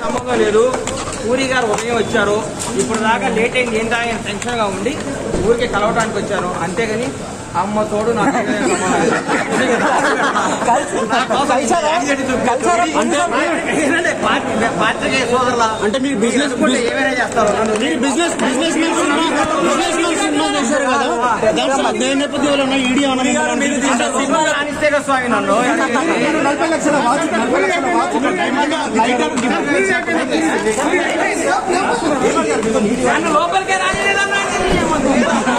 సంబంధం లేదు పూరి గారు ఉదయం వచ్చారు ఇప్పుడు దాకా లేట్ అయింది ఏంటా ఆయన టెన్షన్ గా ఉండి ఊరికి కలవడానికి వచ్చాను అంతేగాని అమ్మ తోడు నాకు ఏమీ సంబంధం లేదు. నా కోసం యాక్సిడెంట్ చూపించారు. ఏంటంటే పాత్రి- పాత్రికేయ సోదరులా అంటే మీరు బిజినెస్ అనుకుంటే ఏమైనా చేస్తారు మీరు business businessman cinema businessman cinema చేశారు కదా దాంట్లో దేని నేపథ్యంలో ఉన్న ఈడీ అంటే సినిమా రాణిస్తే కదా స్వామి నన్ను నలభై లక్షల వాచ్ నలభై లక్షల వాచ్ ఒక డైమండ్ లైటర్ నన్ను లోపలికే రానిలేదన్నా